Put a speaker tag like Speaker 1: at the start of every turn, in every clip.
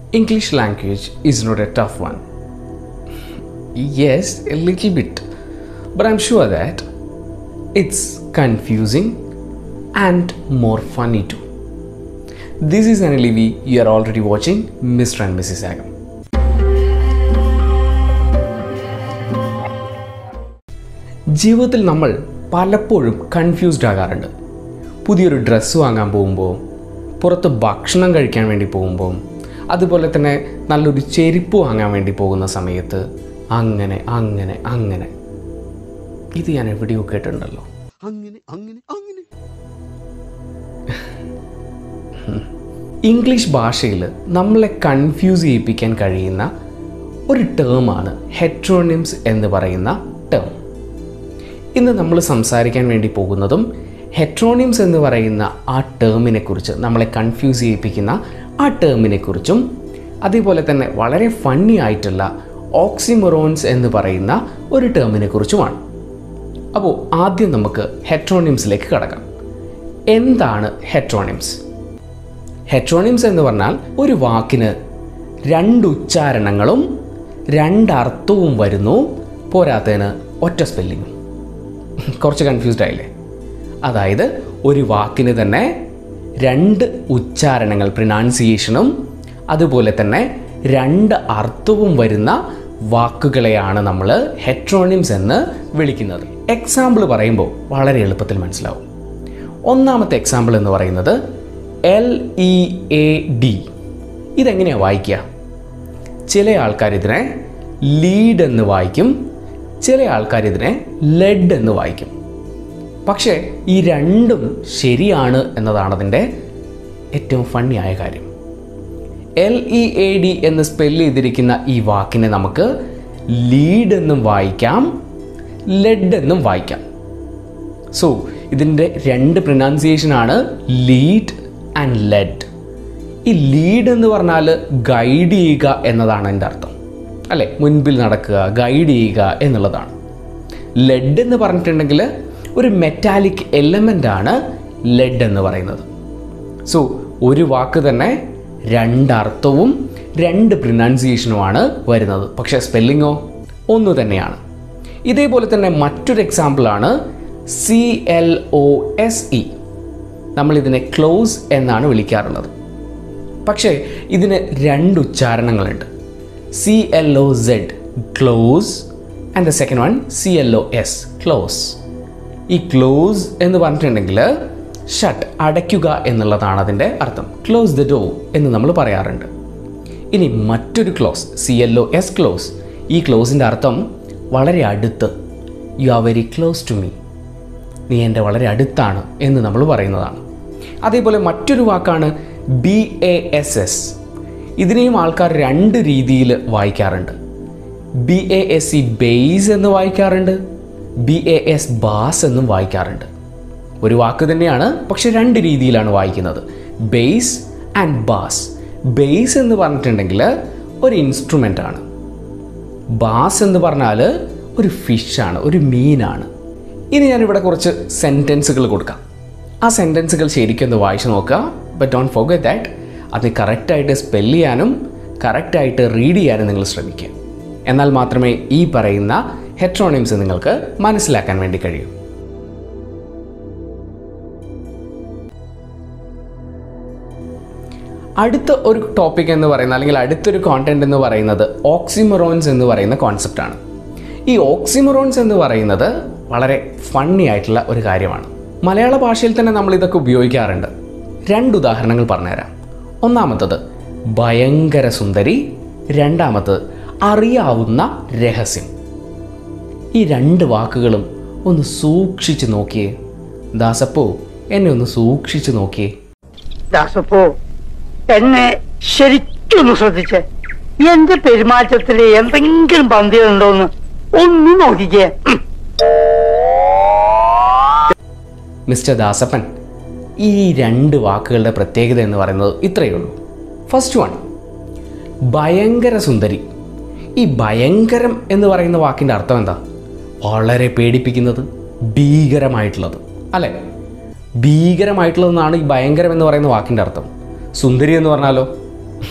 Speaker 1: English language is not a tough one. Yes, a little bit. But I'm sure that it's confusing and more funny too. This is Anilivi. You are already watching Mr. and Mrs. Agam. ജീവിതത്തിൽ നമ്മൾ പലപ്പോഴും confused ആകാറുണ്ട് പുതിയൊരു dress വാങ്ങാൻ പോകുമ്പോൾ പുറത്ത് ഭക്ഷണം കഴിക്കാൻ വേണ്ടി പോകുമ്പോൾ അതുപോലെ തന്നെ നല്ലൊരു ചെരുപ്പ് വാങ്ങാൻ വേണ്ടി പോകുന്ന സമയത്ത് അങ്ങനെ അങ്ങനെ അങ്ങനെ ഇത് ഞാൻ എവിടെയോ കേട്ടിട്ടുണ്ടല്ലോ
Speaker 2: അങ്ങനെ അങ്ങനെ അങ്ങനെ
Speaker 1: ഇംഗ്ലീഷ് ഭാഷയിൽ നമ്മളെ കൺഫ്യൂസ് ചെയ്യിപ്പിക്കാൻ കഴിയുന്ന ഒരു ടേമാണ് ഹെട്രോണിംസ് എന്ന് പറയുന്ന ടേം ഇന്ന് നമ്മൾ സംസാരിക്കാൻ വേണ്ടി പോകുന്നതും ഹെട്രോണിംസ് എന്ന് പറയുന്ന ആ ടേമിനെ കുറിച്ച് നമ്മളെ കൺഫ്യൂസ് ചെയ്യിപ്പിക്കുന്ന ആ ടേമിനെ കുറിച്ചും അതേപോലെ തന്നെ വളരെ ഫണ്ണി ആയിട്ടുള്ള ഓക്സിമൊറോൺസ് എന്ന് പറയുന്ന ഒരു ടേമിനെ കുറിച്ചുമാണ് അപ്പോൾ ആദ്യം നമുക്ക് ഹെട്രോണിംസിലേക്ക് കടക്കാം എന്താണ് ഹെട്രോണിംസ് ഹെട്രോണിംസ് എന്ന് പറഞ്ഞാൽ ഒരു വാക്കിന് രണ്ട് ഉച്ചാരണങ്ങളും രണ്ടർത്ഥവും വരുന്നു പോരാത്തതിന് ഒറ്റ സ്പെല്ലിങ്ങും കുറച്ച് കൺഫ്യൂസ്ഡ് ആയില്ലേ അതായത് ഒരു വാക്കിന് തന്നെ രണ്ട് ഉച്ചാരണങ്ങൾ പ്രിനാൻസിയേഷനും അതുപോലെ തന്നെ രണ്ട് അർത്ഥവും വരുന്ന വാക്കുകളെയാണ് നമ്മൾ ഹെട്രോണിംസ് എന്ന് വിളിക്കുന്നത് എക്സാമ്പിൾ പറയുമ്പോൾ വളരെ എളുപ്പത്തിൽ മനസ്സിലാവും ഒന്നാമത്തെ എക്സാമ്പിൾ എന്ന് പറയുന്നത് എൽ ഇ എ ഡി ഇതെങ്ങനെയാണ് വായിക്കുക ചില ആൾക്കാർ ഇതിനെ ലീഡ് എന്ന് വായിക്കും ചില ആൾക്കാർ ഇതിനെ ലെഡ് എന്ന് വായിക്കും പക്ഷേ ഈ രണ്ടും ശരിയാണ് എന്നതാണ് അതിൻ്റെ ഏറ്റവും ഫണ്ണിയായ കാര്യം എൽ ഇ എ ഡി എന്ന് സ്പെല്ല് ചെയ്തിരിക്കുന്ന ഈ വാക്കിനെ നമുക്ക് ലീഡ് എന്നും വായിക്കാം ലെഡ് എന്നും വായിക്കാം സോ ഇതിൻ്റെ രണ്ട് പ്രൊനൗൺസിയേഷനാണ് ലീഡ് ആൻഡ് ലെഡ് ഈ ലീഡ് എന്ന് പറഞ്ഞാൽ ഗൈഡ് ചെയ്യുക എന്നതാണ് എൻ്റെ അർത്ഥം അല്ലേ മുൻപിൽ നടക്കുക ഗൈഡ് ചെയ്യുക എന്നുള്ളതാണ് ലെഡ് എന്ന് പറഞ്ഞിട്ടുണ്ടെങ്കിൽ ഒരു മെറ്റാലിക് എലമെൻ്റ് ആണ് ലെഡ് എന്ന് പറയുന്നത് സോ ഒരു വാക്ക് തന്നെ രണ്ടർത്ഥവും രണ്ട് പ്രൊനൗൺസിയേഷനുമാണ് വരുന്നത് പക്ഷേ സ്പെല്ലിങ്ങോ ഒന്നു തന്നെയാണ് ഇതേപോലെ തന്നെ മറ്റൊരു എക്സാമ്പിളാണ് C L O S E നമ്മളിതിനെ ക്ലോസ് എന്നാണ് വിളിക്കാറുള്ളത് പക്ഷേ ഇതിന് രണ്ട് ഉച്ചാരണങ്ങളുണ്ട് C L O Z close and the second one C L O S close ഈ ക്ലോസ് എന്ന് പറഞ്ഞിട്ടുണ്ടെങ്കിൽ ഷട്ട് അടയ്ക്കുക എന്നുള്ളതാണ് അതിൻ്റെ അർത്ഥം ക്ലോസ് ദ ഡോ എന്ന് നമ്മൾ പറയാറുണ്ട് ഇനി മറ്റൊരു close C L O S close ഈ ക്ലോസിൻ്റെ അർത്ഥം വളരെ അടുത്ത് you are very close to me നീ എൻ്റെ വളരെ അടുത്താണ് എന്ന് നമ്മൾ പറയുന്നതാണ് അതേപോലെ മറ്റൊരു വാക്കാണ് ബി എ എസ് എസ് ഇതിനെയും ആൾക്കാർ രണ്ട് രീതിയിൽ വായിക്കാറുണ്ട് B A S C base എന്ന് വായിക്കാറുണ്ട് ബി എ എസ് ബാസ് എന്നും വായിക്കാറുണ്ട് ഒരു വാക്ക് തന്നെയാണ് പക്ഷെ രണ്ട് രീതിയിലാണ് വായിക്കുന്നത് ബേസ് ആൻഡ് ബാസ് ബേസ് എന്ന് പറഞ്ഞിട്ടുണ്ടെങ്കിൽ ഒരു ഇൻസ്ട്രുമെൻ്റ് ആണ് ബാസ് എന്ന് പറഞ്ഞാൽ ഒരു ഫിഷാണ് ഒരു മീനാണ് ഇനി ഞാനിവിടെ കുറച്ച് സെൻറ്റൻസുകൾ കൊടുക്കാം ആ സെൻറ്റൻസുകൾ ശരിക്കും ഒന്ന് വായിച്ചു നോക്കുക ബട്ട് ഡോണ്ട് ഫോർഗറ്റ് ദാറ്റ് അത് കറക്റ്റായിട്ട് സ്പെല്ല് ചെയ്യാനും കറക്റ്റായിട്ട് റീഡ് ചെയ്യാനും നിങ്ങൾ ശ്രമിക്കുക എന്നാൽ മാത്രമേ ഈ പറയുന്ന ഹെട്രോണിംസ് നിങ്ങൾക്ക് മനസ്സിലാക്കാൻ വേണ്ടി കഴിയൂ അടുത്ത ഒരു ടോപ്പിക് എന്ന് പറയുന്നത് അല്ലെങ്കിൽ അടുത്തൊരു കോണ്ടന്റ് എന്ന് പറയുന്നത് ഓക്സിമറോൺസ് എന്ന് പറയുന്ന കോൺസെപ്റ്റാണ് ഈ ഓക്സിമറോൺസ് എന്ന് പറയുന്നത് വളരെ ഫണ്ണി ആയിട്ടുള്ള ഒരു കാര്യമാണ് മലയാള ഭാഷയിൽ തന്നെ നമ്മൾ ഇതൊക്കെ ഉപയോഗിക്കാറുണ്ട് രണ്ട് ഉദാഹരണങ്ങൾ പറഞ്ഞുതരാം ഒന്നാമത്തത് ഭയങ്കര സുന്ദരി രണ്ടാമത്തത് അറിയാവുന്ന രഹസ്യം ഈ രണ്ട് വാക്കുകളും ഒന്ന് സൂക്ഷിച്ച് നോക്കിയേ ദാസപ്പോ എന്നെ ഒന്ന് സൂക്ഷിച്ച് നോക്കിയേ
Speaker 3: ദാസപ്പോ എന്നെ ശരിക്കൊന്ന് ശ്രദ്ധിച്ചേ എന്റെ പെരുമാറ്റത്തില് എന്തെങ്കിലും പന്തികളുണ്ടോന്ന് ഒന്ന് നോക്കിക്കേ ഉം.
Speaker 1: മിസ്റ്റർ ദാസപ്പൻ ഈ രണ്ട് വാക്കുകളുടെ പ്രത്യേകത എന്ന് പറയുന്നത് ഇത്രയേ ഉള്ളൂ ഫസ്റ്റ് വൺ ഭയങ്കര സുന്ദരി ഈ ഭയങ്കരം എന്ന് പറയുന്ന വാക്കിൻ്റെ അർത്ഥം എന്താ വളരെ പേടിപ്പിക്കുന്നത് ഭീകരമായിട്ടുള്ളത് അല്ലേ ഭീകരമായിട്ടുള്ളതെന്നാണ് ഈ ഭയങ്കരം എന്ന് പറയുന്ന വാക്കിൻ്റെ അർത്ഥം സുന്ദരി എന്ന് പറഞ്ഞാലോ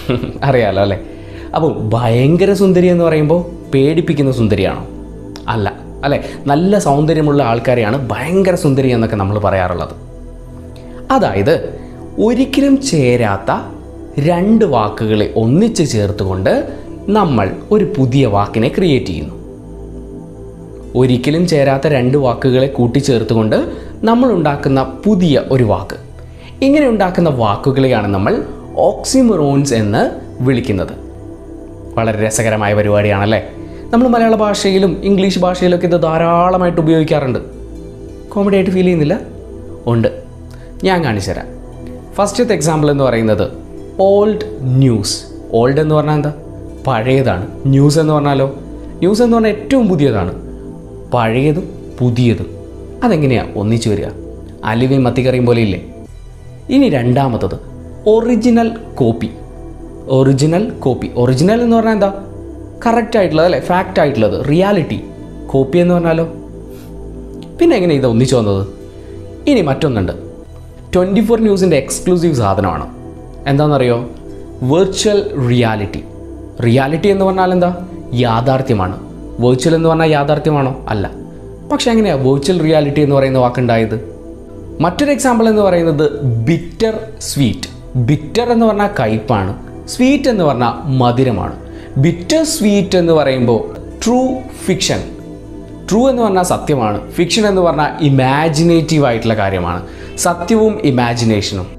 Speaker 1: അറിയാലോ അല്ലേ അപ്പോൾ ഭയങ്കര സുന്ദരി എന്ന് പറയുമ്പോൾ പേടിപ്പിക്കുന്ന സുന്ദരിയാണോ അല്ല അല്ലേ നല്ല സൗന്ദര്യമുള്ള ആൾക്കാരെയാണ് ഭയങ്കര സുന്ദരി എന്നൊക്കെ നമ്മൾ പറയാറുള്ളത് അതായത് ഒരിക്കലും ചേരാത്ത രണ്ട് വാക്കുകളെ ഒന്നിച്ച് ചേർത്തുകൊണ്ട് നമ്മൾ ഒരു പുതിയ വാക്കിനെ ക്രിയേറ്റ് ചെയ്യുന്നു ഒരിക്കലും ചേരാത്ത രണ്ട് വാക്കുകളെ കൂട്ടിച്ചേർത്തുകൊണ്ട് നമ്മൾ ഉണ്ടാക്കുന്ന പുതിയ ഒരു വാക്ക് ഇങ്ങനെ ഉണ്ടാക്കുന്ന വാക്കുകളെയാണ് നമ്മൾ ഓക്സിമറോൺസ് എന്ന് വിളിക്കുന്നത് വളരെ രസകരമായ പരിപാടിയാണല്ലേ നമ്മൾ മലയാള ഭാഷയിലും ഇംഗ്ലീഷ് ഭാഷയിലൊക്കെ ഇത് ധാരാളമായിട്ട് ഉപയോഗിക്കാറുണ്ട് കോമഡി ആയിട്ട് ഫീൽ ചെയ്യുന്നില്ല ഉണ്ട് ഞാൻ കാണിച്ചു തരാം ഫസ്റ്റത്തെ എക്സാമ്പിൾ എന്ന് പറയുന്നത് ഓൾഡ് ന്യൂസ് ഓൾഡ് എന്ന് പറഞ്ഞാൽ എന്താ പഴയതാണ് ന്യൂസ് എന്ന് പറഞ്ഞാലോ ന്യൂസ് എന്ന് പറഞ്ഞാൽ ഏറ്റവും പുതിയതാണ് പഴയതും പുതിയതും അതെങ്ങനെയാണ് ഒന്നിച്ചു വരിക അലിവയും മത്തിക്കറിയും പോലെ ഇല്ലേ ഇനി രണ്ടാമത്തത് original copy original copy original എന്ന് പറഞ്ഞാൽ എന്താ കറക്റ്റ് ആയിട്ടുള്ളത് അല്ലേ ഫാക്റ്റ് ആയിട്ടുള്ളത് റിയാലിറ്റി കോപ്പി എന്ന് പറഞ്ഞാലോ പിന്നെ എങ്ങനെ ഇത് ഒന്നിച്ചു വന്നത് ഇനി മറ്റൊന്നുണ്ട് ട്വൻറ്റി ഫോർ ന്യൂസിൻ്റെ എക്സ്ക്ലൂസീവ് സാധനമാണ് എന്താണെന്നറിയോ വെർച്വൽ റിയാലിറ്റി റിയാലിറ്റി എന്ന് പറഞ്ഞാൽ എന്താ യാഥാർത്ഥ്യമാണ് വെർച്വൽ എന്ന് പറഞ്ഞാൽ യാഥാർത്ഥ്യമാണോ അല്ല പക്ഷെ എങ്ങനെയാണ് വെർച്വൽ റിയാലിറ്റി എന്ന് പറയുന്ന വാക്കുണ്ടായത് മറ്റൊരു എക്സാമ്പിൾ എന്ന് പറയുന്നത് ബിറ്റർ സ്വീറ്റ് ബിറ്റർ എന്ന് പറഞ്ഞാൽ കയ്പാണ് സ്വീറ്റ് എന്ന് പറഞ്ഞാൽ മധുരമാണ് ബിറ്റർ സ്വീറ്റ് എന്ന് പറയുമ്പോൾ ട്രൂ ഫിക്ഷൻ ട്രൂ എന്ന് പറഞ്ഞാൽ സത്യമാണ് ഫിക്ഷൻ എന്ന് പറഞ്ഞാൽ ഇമാജിനേറ്റീവ് ആയിട്ടുള്ള കാര്യമാണ് സത്യവും ഇമാജിനേഷനും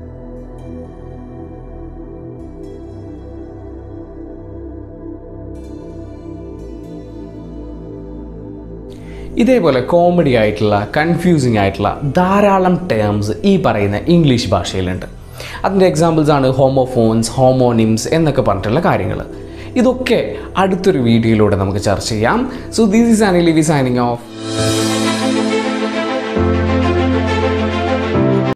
Speaker 1: ഇതേപോലെ കോമഡി ആയിട്ടുള്ള കൺഫ്യൂസിങ് ആയിട്ടുള്ള ധാരാളം ടേംസ് ഈ പറയുന്ന ഇംഗ്ലീഷ് ഭാഷയിലുണ്ട് അതിൻ്റെ എക്സാമ്പിൾസ് ആണ് ഹോമോഫോൺസ് ഹോമോണിംസ് എന്നൊക്കെ പറഞ്ഞിട്ടുള്ള കാര്യങ്ങൾ ഇതൊക്കെ അടുത്തൊരു വീഡിയോയിലൂടെ നമുക്ക് ചർച്ച ചെയ്യാം so this is Annie Livi signing of